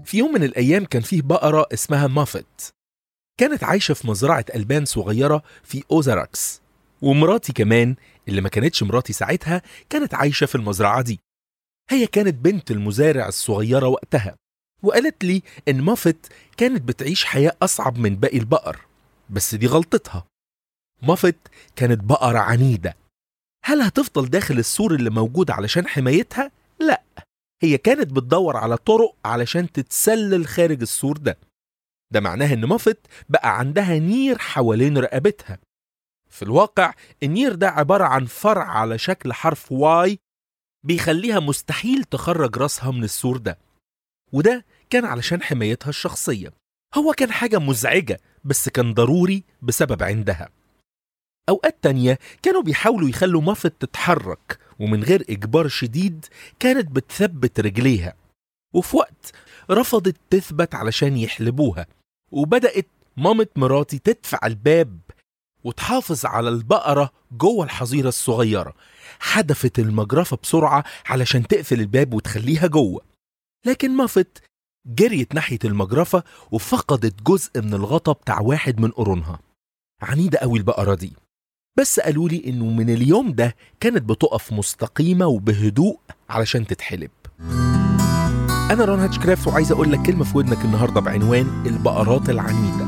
في يوم من الأيام كان فيه بقرة اسمها مافت كانت عايشة في مزرعة ألبان صغيرة في أوزاراكس ومراتي كمان اللي ما كانتش مراتي ساعتها كانت عايشة في المزرعة دي هي كانت بنت المزارع الصغيرة وقتها وقالت لي إن مافت كانت بتعيش حياة أصعب من باقي البقر بس دي غلطتها مافت كانت بقرة عنيدة هل هتفضل داخل السور اللي موجود علشان حمايتها؟ لا هي كانت بتدور على طرق علشان تتسلل خارج السور ده ده معناه ان مافت بقى عندها نير حوالين رقبتها في الواقع النير ده عبارة عن فرع على شكل حرف واي بيخليها مستحيل تخرج راسها من السور ده وده كان علشان حمايتها الشخصية هو كان حاجة مزعجة بس كان ضروري بسبب عندها أوقات تانية كانوا بيحاولوا يخلوا مافت تتحرك ومن غير إجبار شديد كانت بتثبت رجليها وفي وقت رفضت تثبت علشان يحلبوها وبدأت مامة مراتي تدفع الباب وتحافظ على البقرة جوه الحظيرة الصغيرة حدفت المجرفة بسرعة علشان تقفل الباب وتخليها جوه لكن مافت جريت ناحية المجرفة وفقدت جزء من الغطا بتاع واحد من قرونها عنيدة قوي البقرة دي بس قالوا لي انه من اليوم ده كانت بتقف مستقيمة وبهدوء علشان تتحلب أنا رون هاتشكرافت وعايز أقول لك كلمة في ودنك النهاردة بعنوان البقرات العنيدة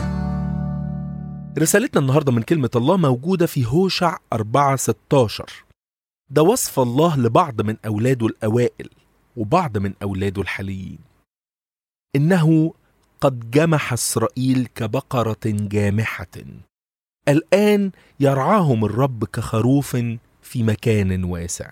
رسالتنا النهاردة من كلمة الله موجودة في هوشع 4 16 ده وصف الله لبعض من أولاده الأوائل وبعض من أولاده الحاليين إنه قد جمح إسرائيل كبقرة جامحة الآن يرعاهم الرب كخروف في مكان واسع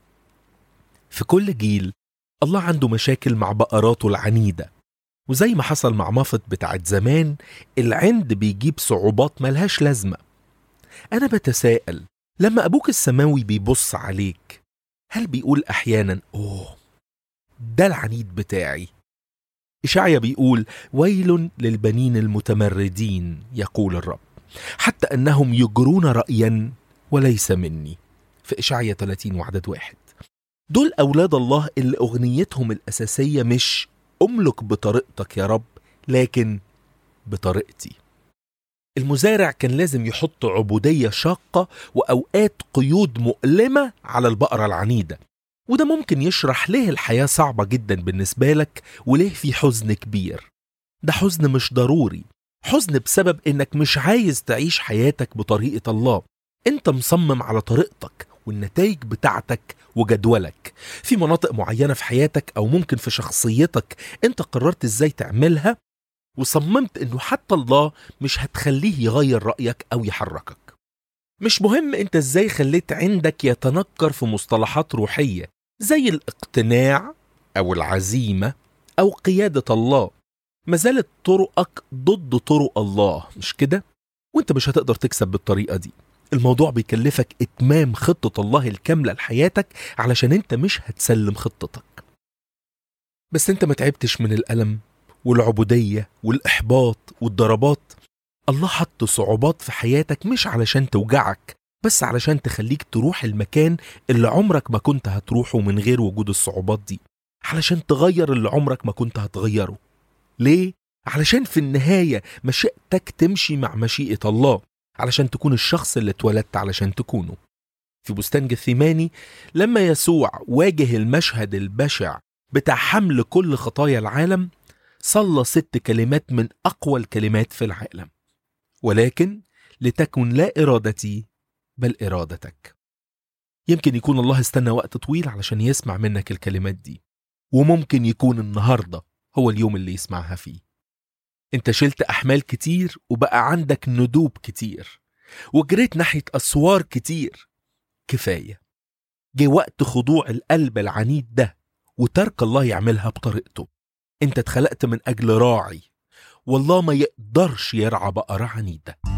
في كل جيل الله عنده مشاكل مع بقراته العنيدة وزي ما حصل مع مافت بتاعت زمان العند بيجيب صعوبات ملهاش لازمة أنا بتساءل لما أبوك السماوي بيبص عليك هل بيقول أحيانا أوه ده العنيد بتاعي إشعيا بيقول ويل للبنين المتمردين يقول الرب حتى أنهم يجرون رأيا وليس مني في إشعيا 30 وعدد واحد دول أولاد الله اللي أغنيتهم الأساسية مش أملك بطريقتك يا رب لكن بطريقتي المزارع كان لازم يحط عبودية شاقة وأوقات قيود مؤلمة على البقرة العنيدة وده ممكن يشرح ليه الحياة صعبة جدا بالنسبة لك وليه في حزن كبير ده حزن مش ضروري حزن بسبب انك مش عايز تعيش حياتك بطريقة الله انت مصمم على طريقتك والنتائج بتاعتك وجدولك في مناطق معينة في حياتك أو ممكن في شخصيتك أنت قررت إزاي تعملها وصممت إنه حتى الله مش هتخليه يغير رأيك أو يحركك مش مهم أنت إزاي خليت عندك يتنكر في مصطلحات روحية زي الاقتناع أو العزيمة أو قيادة الله ما زالت طرقك ضد طرق الله مش كده؟ وانت مش هتقدر تكسب بالطريقة دي الموضوع بيكلفك اتمام خطة الله الكاملة لحياتك علشان انت مش هتسلم خطتك بس انت ما تعبتش من الألم والعبودية والإحباط والضربات الله حط صعوبات في حياتك مش علشان توجعك بس علشان تخليك تروح المكان اللي عمرك ما كنت هتروحه من غير وجود الصعوبات دي علشان تغير اللي عمرك ما كنت هتغيره ليه؟ علشان في النهاية مشيئتك تمشي مع مشيئة الله علشان تكون الشخص اللي اتولدت علشان تكونه في بستان جثيماني لما يسوع واجه المشهد البشع بتاع حمل كل خطايا العالم صلى ست كلمات من أقوى الكلمات في العالم ولكن لتكن لا إرادتي بل إرادتك يمكن يكون الله استنى وقت طويل علشان يسمع منك الكلمات دي وممكن يكون النهاردة هو اليوم اللي يسمعها فيه انت شلت أحمال كتير وبقى عندك ندوب كتير وجريت ناحية أسوار كتير كفاية جه وقت خضوع القلب العنيد ده وترك الله يعملها بطريقته انت اتخلقت من أجل راعي والله ما يقدرش يرعى بقرة عنيدة